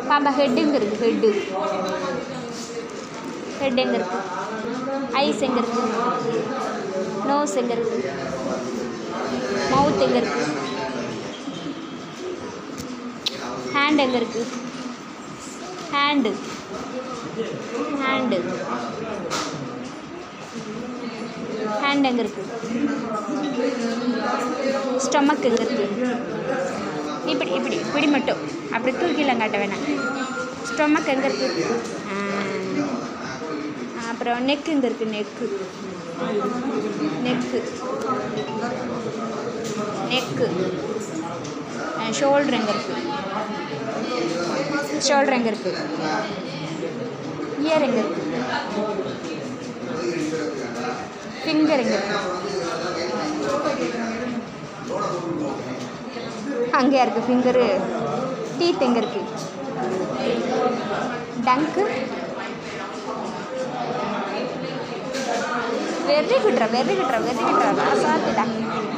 பாம்பா ஹெட் எங்கே இருக்குது ஹெட்டு ஹெட் எங்கே இருக்குது ஐஸ் எங்கே இருக்குது நோஸ் எங்கே இருக்குது மவுத் எங்கே இருக்குது ஹேண்ட் எங்கே இருக்குது ஹேண்டு ஹேண்டு ஹேண்ட் எங்கே இருக்குது ஸ்டொமக் எங்கே இருக்குது இப்படி இப்படி இப்படி மட்டும் அப்படி தூக்கிலாம் காட்ட வேணாம் ஸ்டொமக் எங்கே இருக்குது அப்புறம் நெக் எங்கே இருக்குது நெக்கு நெக்கு நெக்கு ஷோல்டர் எங்கே இருக்குது ஷோல்டர் எங்கே இருக்குது இயர் எங்கே இருக்குது ஃபிங்கர் எங்கே இருக்குது அங்கேயா இருக்குது ஃபிங்கரு டீத் எங்கே இருக்குது டங்கு வெரி குட்ரா வெரி குட்ரா வெரி குட்ரா சாத்துடா